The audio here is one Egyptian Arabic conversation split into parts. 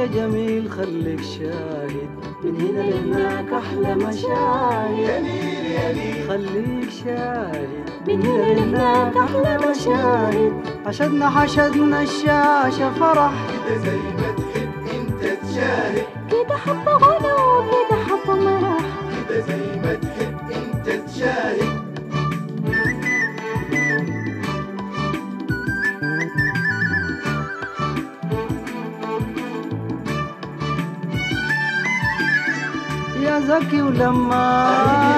جميل خليك شاهد من هنا لهناك أحلى مشاهد خليك شاهد من هنا لهناك أحلى مشاهد حشدنا حشدنا الشاشة فرح كده زي ما تحب انت تشاهد كده حبة غنى وكده حبة مرح كده زي ما تحب انت تشاهد يا زكي ولما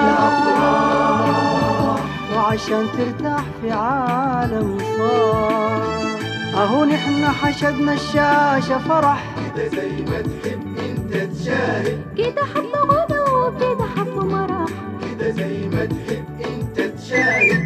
وعشان ترتاح في عالم صار اهو نحن حشدنا الشاشة فرح كده زي ما تحب انت تشاهد كده حبة غنى وكده حبة مرح كده زي ما تحب انت تشاهد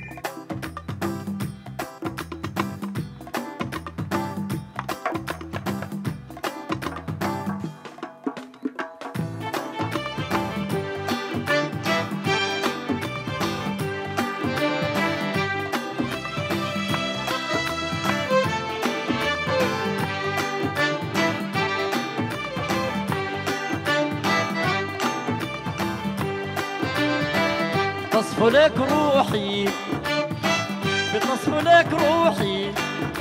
تصفو لك روحي بتصفو لك روحي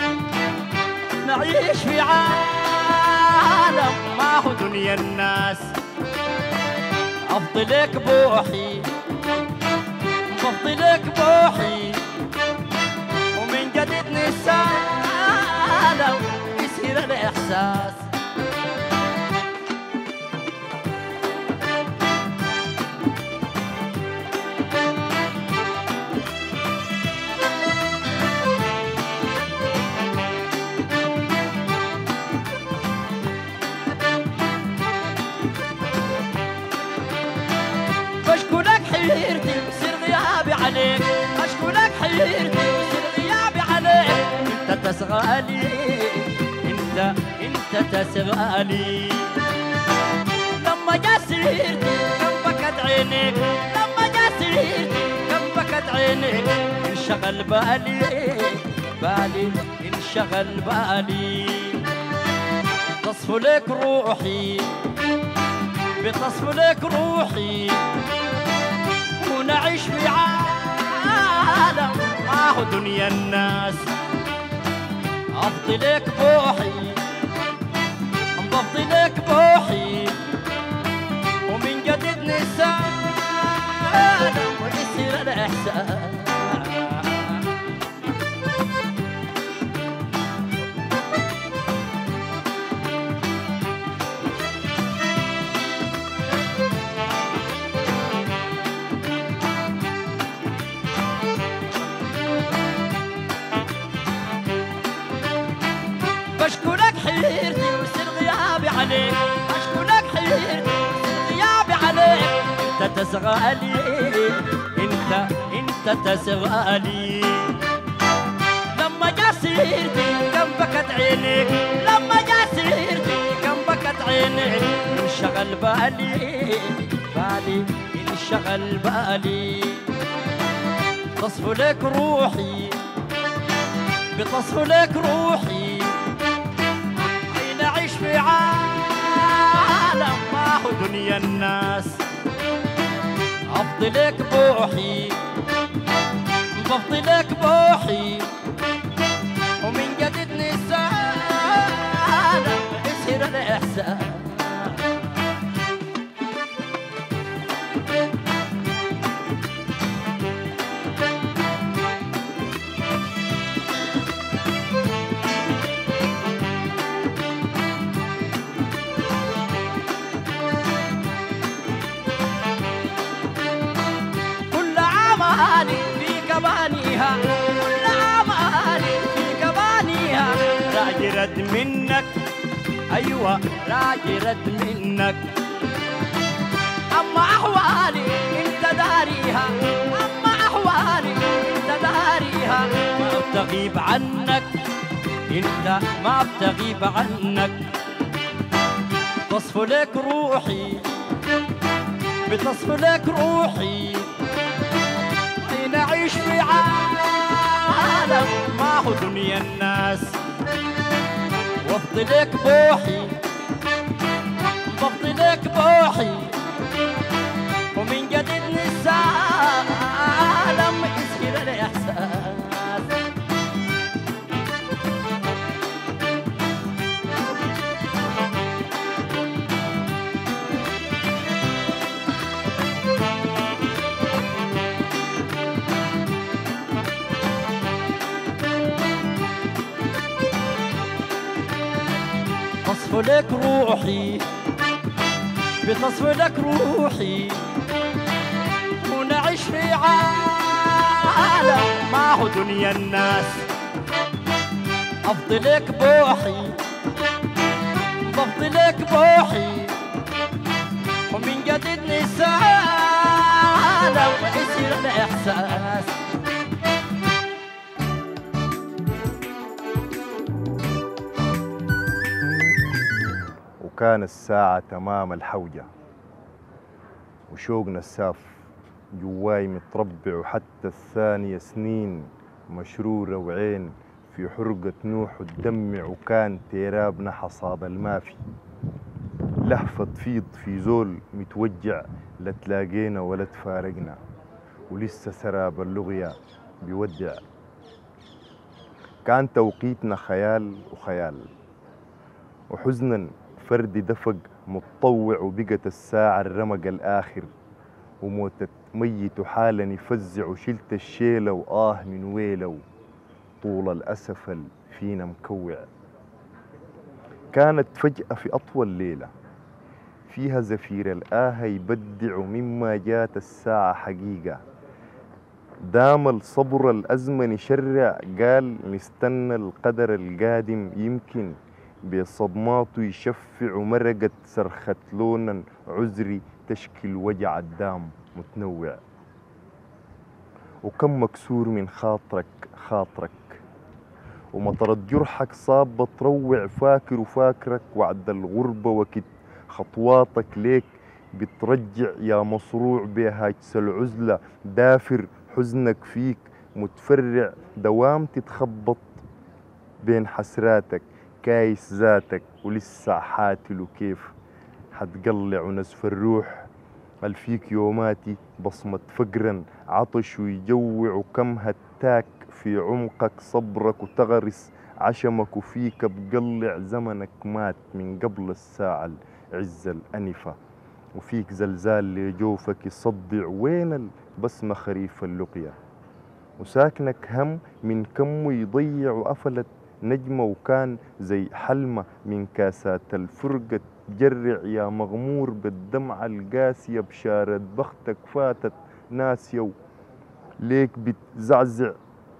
نعيش في عالم ما هو دنيا الناس أفضلك بوحي بفضلك بوحي ومن جديد نسالم يصير الإحساس بشكو لك حيرتي وصير غيابي عليك اشكو لك حيرتي وصير غيابي عليك انت تسغالي انت انت تسغالي لما جا سيرتي كم بكت عينيك لما جا سيرتي كم بكت عينيك انشغل بالي بالي انشغل بالي تصفو لك روحي بتصفو لك روحي ونعيش في عالم ما هو دنيا الناس أفضلك بوحي بفضلك بوحي ومن جديد نسالم ويصير الإحساس بشكو لك حيرتي ويصير غيابي عليك بشكو لك حيرتي ويصير غيابي عليك انت تسغالي انت انت تسغالي لما جا سيرتي كم بكت عينيك لما جا سيرتي كم بكت عينيك انشغل بالي بالي انشغل بالي تصفو لك روحي بتصفو لك روحي حين أعيش في عالم ما هو دنيا الناس أفضلك بوحي بفضلك بوحي ومن جديد نسالم يصير الإحساس كل عمالي في كبانيها كل عمالي في كبانيها راجي رد منك ايوه راجي رد منك اما احوالي انت داريها اما احوالي انت داريها ما بتغيب عنك انت ما بتغيب عنك تصفو لك روحي بتصفو لك روحي حين أعيش في عالم ما هو دنيا الناس وافضلك بوحي لك بوحي ومن جديد نسالم يصير الاحساس تصفو لك روحي بتصفو لك روحي ونعيش في عالم ما هو دنيا الناس أفضلك بوحي بفضلك بوحي ومن جديد نسالم ويصير الإحساس وكان الساعة تمام الحوجة وشوقنا الساف جواي متربع وحتى الثانية سنين مشرورة وعين في حرقة نوح وتدمع وكان تيرابنا حصاد المافي لهفة تفيض في زول متوجع لا تلاقينا ولا تفارقنا ولسه سراب اللغية بيودع كان توقيتنا خيال وخيال وحزنا فرد دفق متطوع وبقت الساعة الرمق الآخر وموتت ميت حالا يفزع وشلت الشيلة وآه من ويلة طول الأسف ال- فينا مكوع كانت فجأة في أطول ليلة فيها زفير الآه يبدع مما جات الساعة حقيقة دام الصبر الأزمن يشرع قال نستنى القدر القادم يمكن بصدماته يشفع مرقت صرخة لونا عذري تشكل وجع الدام متنوع وكم مكسور من خاطرك خاطرك ومطرة جرحك صاب بتروع فاكر وفاكرك وعد الغربة وكت خطواتك ليك بترجع يا مصروع بهاجس العزلة دافر حزنك فيك متفرع دوام تتخبط بين حسراتك كايس ذاتك ولسه حاتل وكيف حتقلع ونزف الروح الفيك يوماتي بصمة فقرا عطش ويجوع وكم هتاك في عمقك صبرك وتغرس عشمك وفيك بقلع زمنك مات من قبل الساعة العزة الأنفة وفيك زلزال لجوفك يصدع وين البسمة خريف اللقيا وساكنك هم من كم يضيع وقفلت نجمة وكان زي حلمة من كاسات الفرقة تجرع يا مغمور بالدمعة القاسية بشارة بختك فاتت ناسية ليك بتزعزع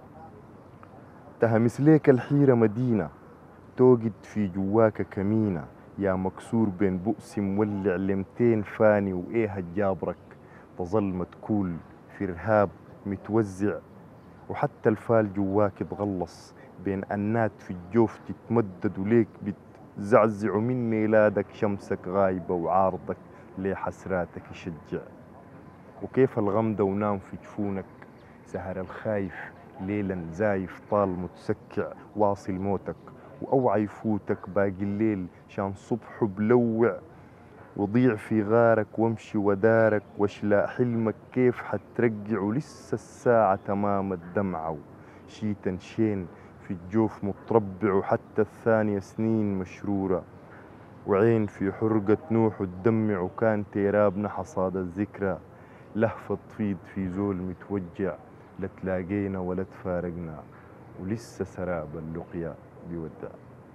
تهمس ليك الحيرة مدينة توجد في جواك كمينة يا مكسور بين بؤس مولع لمتين فاني وإيه الجابرك تظل متكول في رهاب متوزع وحتى الفال جواك تغلص بين أنات في الجوف تتمدد وليك بتزعزع من ميلادك شمسك غايبة وعارضك ليه حسراتك يشجع وكيف الغمدة ونام في جفونك سهر الخايف ليلا زايف طال متسكع واصل موتك وأوعى يفوتك باقي الليل شان صبحه بلوع وضيع في غارك وامشي ودارك واشلاء حلمك كيف حترجع ولسه الساعة تمام الدمعة شيتا شين في الجوف متربع وحتى الثانية سنين مشرورة وعين في حرقة نوح وتدمع وكان تيرابنا حصاد الذكرى لهفة تفيض في زول متوجع لا تلاقينا ولا تفارقنا ولسه سراب اللقيا بيودع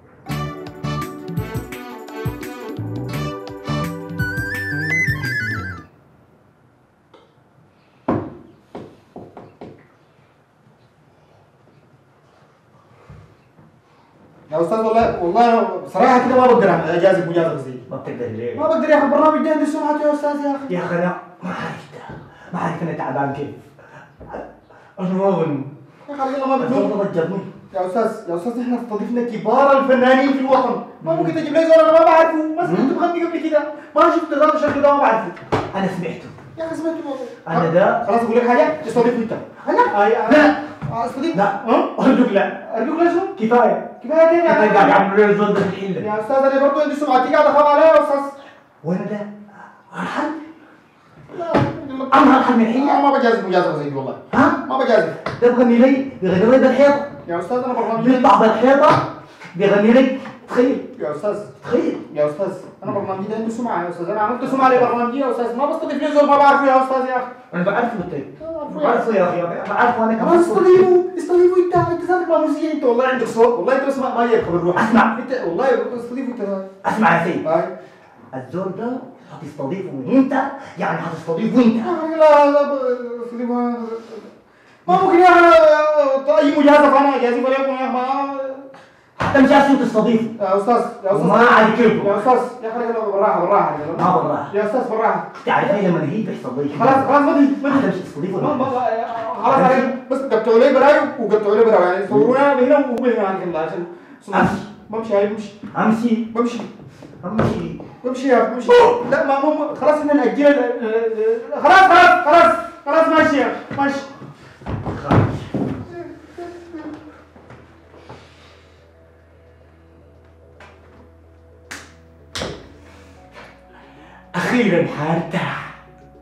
يا استاذ والله والله بصراحه كده ما بقدر اجازف مجازفه زي دي. ما بتقدر ليه؟ ما بقدر يا اخي البرنامج ده عندي سمعته يا استاذ يا اخي يا اخي انا ما عرفت ما عرفت انا تعبان كيف انا ما اظن يا اخي الله ما الزول بدون ده ضجرني يا استاذ يا استاذ احنا استضفنا كبار الفنانين في الوطن ما ممكن تجيب لي زول انا ما بعرفه ما سمعت بغني قبل كده ما شفت ذات الشكل ده ما بعرفه انا سمعته يا اخي سمعته والله. أنا ده- خلاص اقول لك حاجه تستضيفني انت انا أي لا استضيف لا ارجوك لا ارجوك ليش كفايه كفايه كده انت يا قاعد أخي. عامل لي الزول ده الحين يا استاذ انا برضه عندي سمعتي قاعد اخاف عليها يا استاذ وانا ده انحل انا انحل من الحين ما بجازف مجازفه زي دي والله ها ما بجازف ده بغني لي بيغني لي بالحيطه يا استاذ انا برنامجي بيطلع بالحيطه بيغني لي تخيل يا استاذ تخيل يا استاذ انا برنامجي ده عنده سمعه يا استاذ انا عملت سمعه لبرنامجي يا استاذ ما بستضيف لي زول ما بعرفه يا استاذ يا اخي انا بعرفه انت بعرفه يا اخي بعرفه انا ما كمان استضيفه استضيفه انت انت ذاتك ما موسيقي انت والله عندك صوت والله انت اسمع ما يركب الروح اسمع. انت والله استضيفه انت اسمع يا سيد هاي الزول ده هتستضيفه من انت يعني هتستضيفه انت لا لا استضيفه ما ممكن يا اخي اي مجازفه انا اجازف عليكم يا اخي ما حتى مش عارف تستضيفه يا استاذ يا استاذ وما عاد كيفه. يا استاذ يا اخي خلينا بالراحه بالراحه ما بالراحه يا استاذ بالراحه تعرف ايه لما نهيب بيحصل لي خلاص خلاص ما تجي ما حتى تجي مش تستضيفه ما- ما- ولا ما- خلاص عليك بس قطعوا لي براي وقطعوا لي براي يعني صورونا هنا وهنا عندكم ده عشان أمشي. بمشي هاي بمشي امشي بمشي امشي بمشي يا بمشي لا ما مو خلاص احنا نأجل ال- ال- ال- خلاص خلاص خلاص خلاص ماشي يا ماشي خارج اخيرا حارتاح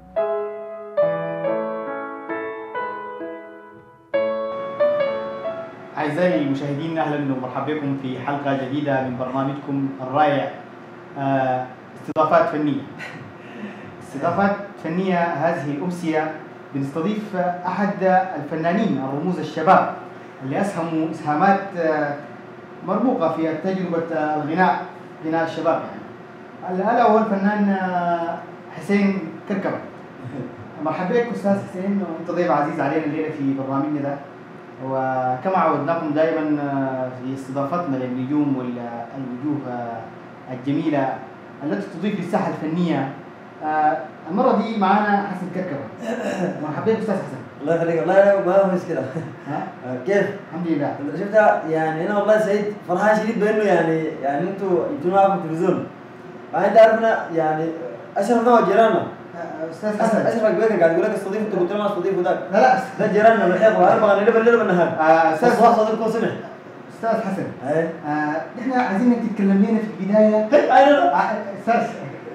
أعزائي المشاهدين أهلا ومرحبا بكم في حلقة جديدة من برنامجكم الرائع آه، استضافات فنية استضافات فنية هذه الأمسية بنستضيف أحد الفنانين الرموز الشباب اللي أسهموا إسهامات آه، مرموقة في تجربة آه، الغناء غناء الشباب يعني ألا هو الفنان آه، حسين كركبة مرحبا بك أستاذ حسين وأنت ضيف عزيز علينا الليلة في برنامجنا ده وكما عودناكم دائما آه، في استضافتنا للنجوم والوجوه آه، الجميله التي تضيف للساحه الفنيه آه، المره دي معانا حسن كركبه مرحبا بك استاذ حسن الله يخليك والله أنا ما في مشكلة ها آه، كيف؟ الحمد لله انت شفتها يعني انا والله سعيد فرحان شديد بانه يعني يعني انتوا انتوا معكم تلفزيون مع انت عارف انا يعني اشرفنا وجيراننا آه، استاذ حسن اشرف البيكر قاعد يقول لك استضيف انت قلت له ما استضيف ذاك لا لا ده جيراننا من الحيط وانا بغني له بالليل وبالنهار آه، استاذ استاذ صلاح صديقكم سمع استاذ حسن اي آه، نحن عايزينك تتكلم لنا في البدايه انا آه، استاذ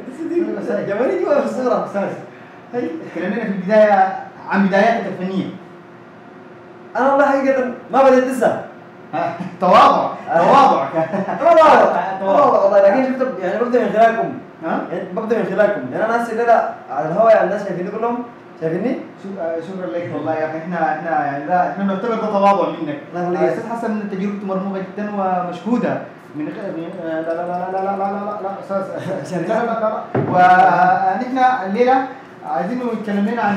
جمالي جوا في الصوره استاذ تكلم لنا في البدايه عن بداياتك الفنيه انا والله حقيقه ما بديت لسه ها، تواضع تواضع والله والله والله لكن شفت يعني ببدا من خلالكم ها يعني ببدا من خلالكم يعني انا هسه الليله على الهواء يعني الناس شايفيني كلهم شايفيني؟ شو- آه، شكرا لك والله يا اخي احنا احنا يعني لا احنا نعتبر ده تواضع منك الله يخليك. آه، استاذ حسن تجربته مرموقه جدا ومشهوده من غير من- آه، لا لا لا لا لا لا لا لا لا استاذ لا لا لا لا ونحن الليله عايزين نتكلم لنا عن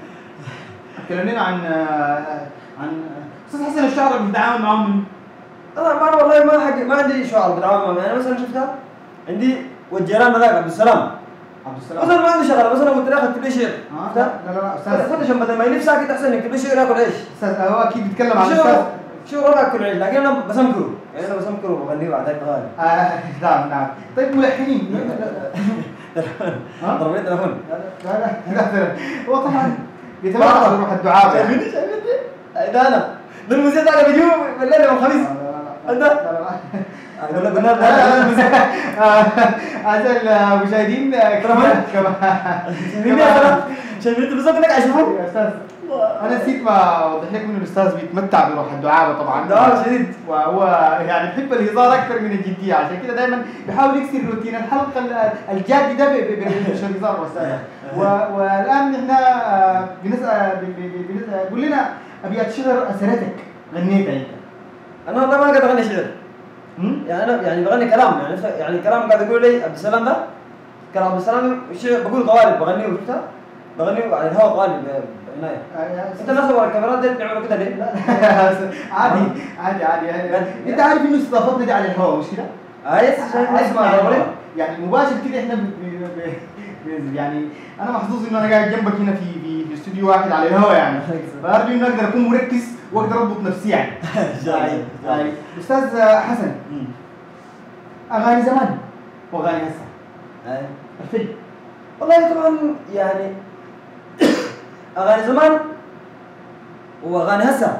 نتكلم لنا عن آه، عن استاذ حسن الشعراء بيتعامل معاهم من انا ما انا والله ما حق ما عندي شعر بالعامة معهم يعني مثلا شفتها عندي والجيران هذاك عبد السلام عبد السلام مثلا ما عندي شغله مثلا قلت له اكتب لي شعر آه، شفتها؟ لا لا لا استاذ استاذ عشان بدل ما يلف ساكت احسن يكتب لي شعر ياكل عيش استاذ هو اكيد بيتكلم عن شو الاستاذ شو روح اكل عيش لكن انا بسمكره يعني انا بسمكره وبغنيه بعدين غالي آه، نعم نعم طيب ملحنين ها؟ ضربني تليفون لا لا لا لا هو طبعا بيتمرن روح الدعابه يعني. شايفني شايفني ده انا ده المذيع ده انا بجيبه بالليل يوم الخميس لا لا لا لا لا اقول لك قلنا لا لا لا أعزائي المشاهدين كمان كمان شايفيني يا شباب شايفين التلفزيون كلك عشان يا استاذ انا نسيت ما اوضح لكم انه الاستاذ بيتمتع بروح الدعابه طبعا ده شديد وهو يعني بحب الهزار اكثر من الجديه عشان كده دائما بيحاول يكسر روتين الحلقه ال- الجادي ده ب- ب- ب- مش الهزار بس و- والان نحن آه، بنسال ب- ب- ب- بنسأل- قول لنا ابيات شعر اثرتك غنيتها انت انا والله ما قاعد اغني شعر هم؟ يعني انا يعني بغني كلام يعني ف- يعني كلام قاعد يقول لي عبد السلام ده كلام عبد السلام شيء بقول قوالب بغنيه شفتها بغنيه على الهواء قوالب ب- بعناية آه، يا انت الناس ورا الكاميرات دي بيعملوا كده ليه؟ عادي عادي عادي يعني انت عارف انه استضافتنا دي على الهواء مش كده؟ عايز اسمع اسمع يعني يعني مباشر كده احنا ب- ب- ب- ب- يعني انا محظوظ انه انا قاعد جنبك هنا في في, في استوديو واحد على الهواء يعني فارجو انه اقدر اكون مركز واقدر اضبط نفسي يعني جاي يعني استاذ حسن اغاني زمان واغاني هسه الفيلم والله طبعا يعني اغاني زمان واغاني هسه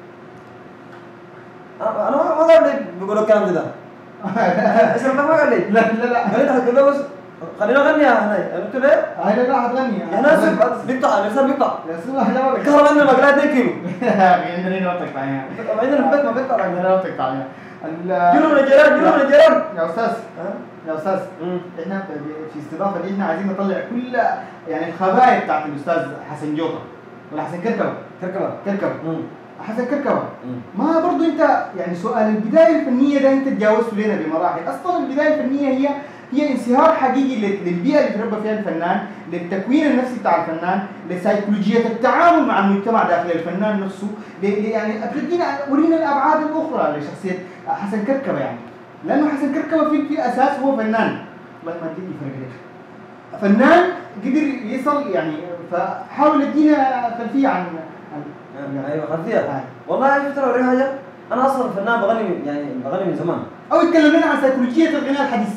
انا أنا ما ما قال لي بيقولوا الكلام ده ايش ما قال لي لا لا لا قال لي تقول له بس خلينا نغني يا هنا قلت له هاي لا هتغني يا ناس بيقطع الارسال بيقطع يا سيدي لا بك الكهرباء عندنا مقلات 2 كيلو عندنا هنا وقتك معايا عندنا في البيت ما بيقطع عندنا وقتك معايا ال- جيروا من الجيران جيروا من الجيران يا استاذ ها؟ يا استاذ مم. احنا في استضافه دي احنا عايزين نطلع كل يعني الخبايا بتاعت الاستاذ حسن جوطه ولا حسن كركبه كركبه كركبه مم. حسن كركبه مم. ما برضو انت يعني سؤال البدايه الفنيه ده انت تجاوزته لنا بمراحل اصلا البدايه الفنيه هي هي انصهار حقيقي لل- للبيئه اللي تربى فيها الفنان للتكوين النفسي بتاع الفنان لسيكولوجيه التعامل مع المجتمع داخل الفنان نفسه ل- ل- يعني ادينا ورينا الابعاد الاخرى لشخصيه حسن كركبه يعني لانه حسن كركبه في في الاساس هو فنان الله ما تدري فرق ليش فنان قدر يصل يعني فحاول ادينا خلفيه عن عن ايوه خلفيه آه. والله عارف ترى اوريك حاجه انا اصلا فنان بغني من يعني بغني من زمان او يتكلم لنا عن سيكولوجيه الغناء الحديث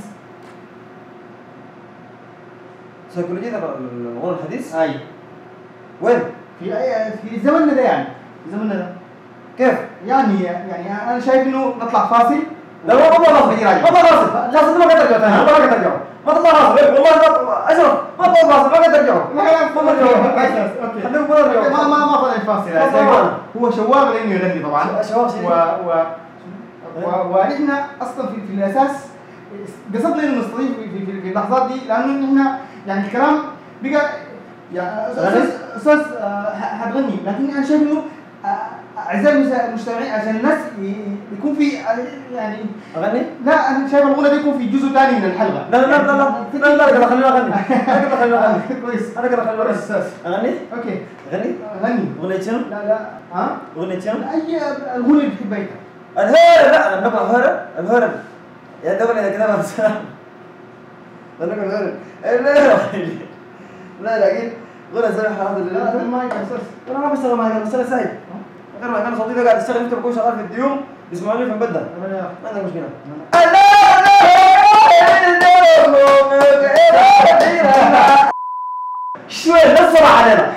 سيكولوجية الغنى الحديث اي وين؟ في أي في زمننا ده يعني في زمننا ده كيف؟ يعني يعني انا شايف انه نطلع فاصل لا ما ما ما نجي راجع. ما ما راسي لا صدق ما قدر ترجع ثاني ما قدر ترجع ما تطلع راسي والله ما اشرف ما تطلع راسي ما قدر ترجع لا لا ما ترجع اوكي خليهم ما ترجع ما ما ما فضل الفاصل ما فضل. هو شواق لانه يغني طبعا شواق شديد. و و و- ونحن اصلا في, في الاساس قصدنا انه نستضيف في, في, في, في اللحظات دي لانه نحن يعني الكلام بقى يا استاذ استاذ آه، ح- حتغني لكن انا شايف انه آه، اعزائي المسا- المستمعين عشان الناس ي- يكون في آه، يعني اغني؟ لا انا شايف الغنى ده يكون في جزء ثاني من الحلقه لا لا لا لا لا لا لا خليني اغني انا كده خليني اغني كويس انا كده خليني اغني استاذ اغني؟ اوكي اغني؟ غني اغنية شنو؟ لا لا ها اغنية شنو؟ اي الاغنيه اللي بتحبها انت الهيرة لا انا بنقع الهيرة الهيرة يا دولة يا كده بس بنقع الهيرة الهيرة لا لا اكيد غنى زي الحمد لا لله ده المايك يا استاذ انا ما بشتغل معك انا بشتغل سعيد غير ما كان صوتي ده قاعد اشتغل انت بكون شغال في الديوم بيسمعوني في المبدل ما عندك مشكله شوي بس علينا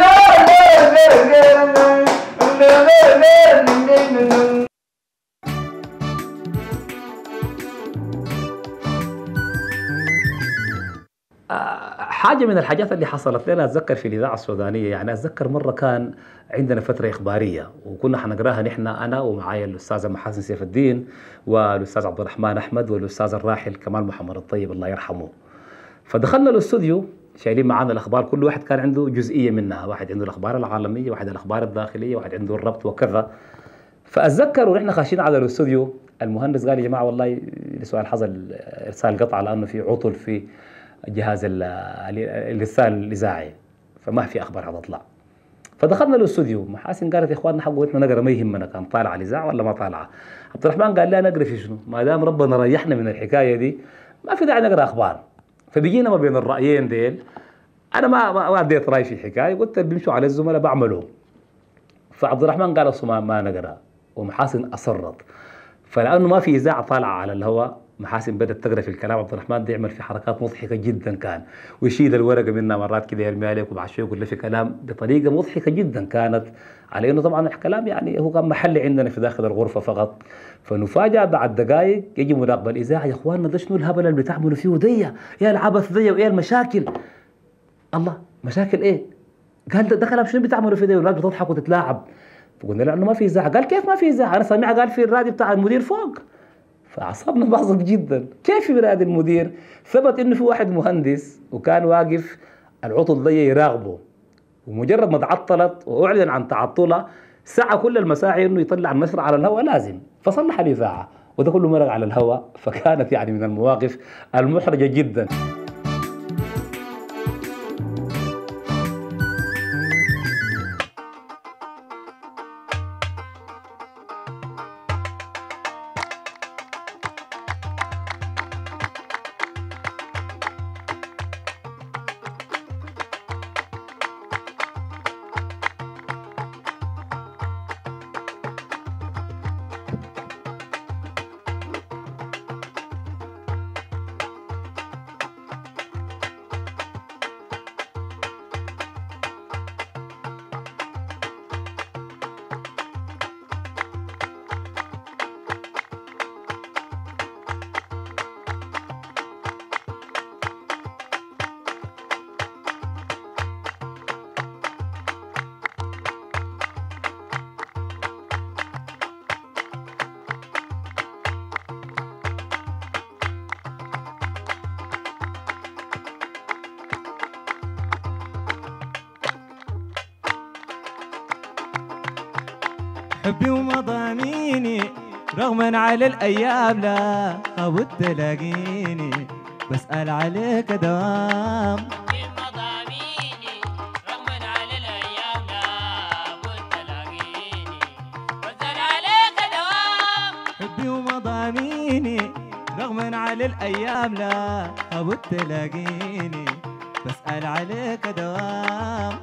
حاجه من الحاجات اللي حصلت لنا اتذكر في الاذاعه السودانيه يعني اتذكر مره كان عندنا فتره اخباريه وكنا حنقراها نحن انا ومعايا الاستاذه محاسن سيف الدين والاستاذ عبد الرحمن احمد والاستاذ الراحل كمال محمد الطيب الله يرحمه فدخلنا الاستوديو شايلين معانا الاخبار كل واحد كان عنده جزئيه منها واحد عنده الاخبار العالميه واحد الاخبار الداخليه واحد عنده الربط وكذا فاتذكر ونحن خاشين على الاستوديو المهندس قال يا جماعه والله لسؤال حصل ارسال قطع لانه في عطل في جهاز ال- ال- الارسال الاذاعي فما في اخبار حتطلع فدخلنا الاستوديو محاسن قالت يا اخواننا حقوا احنا نقرا ما يهمنا كان طالعه الاذاعه ولا ما طالعه عبد الرحمن قال لا نقرا في شنو ما دام ربنا ريحنا من الحكايه دي ما في داعي نقرا اخبار فبقينا ما بين الرايين ديل انا ما ما ما اديت راي في الحكايه قلت اللي بيمشوا على الزملاء بعملهم فعبد الرحمن قال أصلا ما, ما نقرا ومحاسن اصرت فلانه ما في اذاعه طالعه على الهواء محاسن بدات تقرا في الكلام عبد الرحمن ده يعمل في حركات مضحكه جدا كان ويشيل الورقه منها مرات كده يرميها عليك وبعد شويه يقول لي في كلام بطريقه مضحكه جدا كانت على انه طبعا الكلام يعني هو كان محلي عندنا في داخل الغرفه فقط فنفاجأ بعد دقائق يجي مراقب الاذاعه يا اخواننا ده شنو الهبل اللي بتعملوا فيه دي يا العبث دي وايه المشاكل الله مشاكل ايه؟ قال ده, ده كلام شنو بتعملوا فيه ده والناس بتضحك وتتلاعب فقلنا له انه ما في اذاعه قال كيف ما في اذاعه انا سامعها قال في الراديو بتاع المدير فوق فاعصابنا باظت جدا كيف في بلاد المدير ثبت انه في واحد مهندس وكان واقف العطل دي يراقبه ومجرد ما تعطلت واعلن عن تعطلها سعى كل المساعي انه يطلع النشر على الهواء لازم فصلح الاذاعه وده كله مرق على الهواء فكانت يعني من المواقف المحرجه جدا حبي ومضاميني رغما على الايام لا ابد تلاقيني بسأل عليك دوام حبي ومضاميني رغما على الايام لا ابد تلاقيني بسأل عليك دوام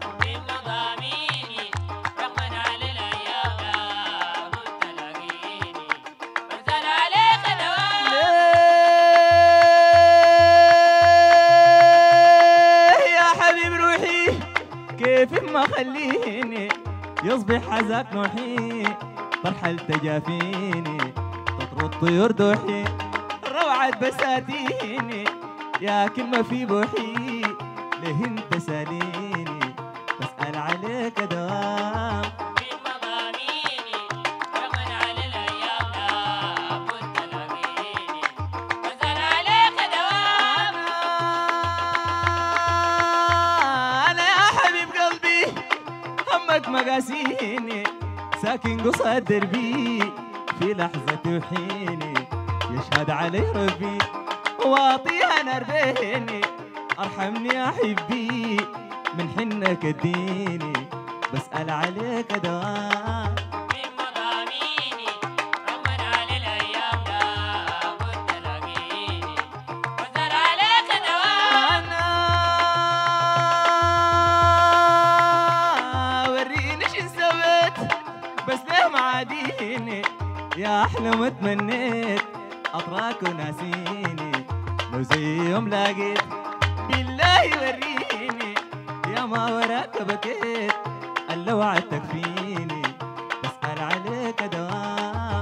ليه يا حبيب روحي كيف ما خليني يصبح حزاك نوحي طرح التجافيني تطرد طيور دوحي روعة بساتيني يا كلمة في بوحي ليه انت ساليني بسأل عليك دوام أنا يا حبيب قلبي همك مقاسيني ساكن قصاد دربي في لحظة وحيني يشهد علي ربي واعطيها نار بيني ارحمني يا حبي من حنك اديني بسأل عليك دوام أنا وريني شو سويت بس ليه معاديني يا احلى ما تمنيت اطراك وناسيني لو زي يوم لاقيت بالله وريني يا ما وراك بكيت الا وعدتك فيني بسأل عليك دوام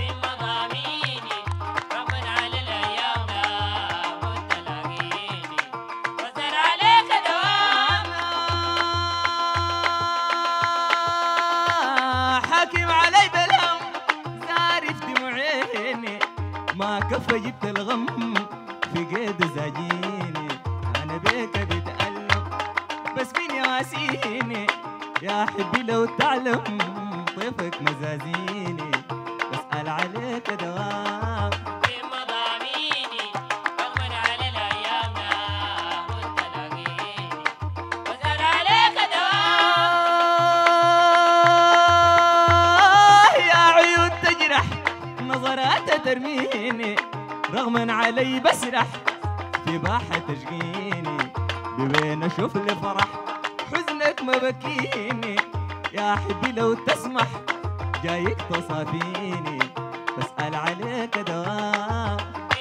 حاكم علي بالهم زارف دموعيني ما كفى جبت الغم في قيد زاجيني انا بيك بتألم بس مين يواسيني يا حبي لو تعلم طيفك مزازيني بسأل عليك دوام آه يا عيون تجرح نظراتها ترميني رغما علي بسرح في باحة تشقيني بوين اشوف لي فرح حزنك ما بكيني يا حبي لو تسمح جايك تصافيني بسأل عليك دوام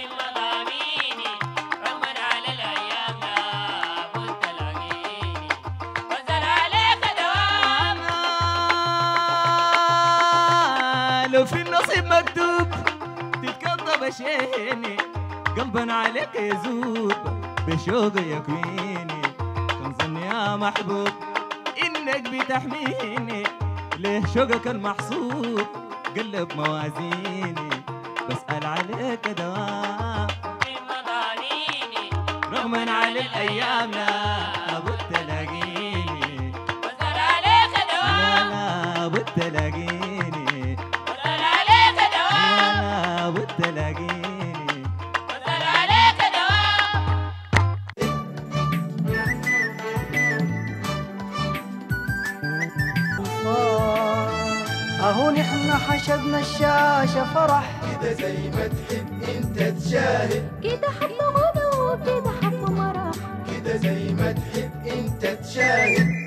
لو في النصيب مكتوب تتقضى بشيني قلبا عليك يذوب بشوق يكويني كان ظني يا محبوب انك بتحميني ليه شوقك المحسوب قلب موازيني بسأل عليك دوام رغما على الايام لا ابد تلاقيني لا لا ابد تلاقيني لا ابد تلاقيني اهو نحن حشدنا الشاشة فرح كده زي ما تحب انت تشاهد كده حب غنى وكده حب مرح كده زي ما تحب انت تشاهد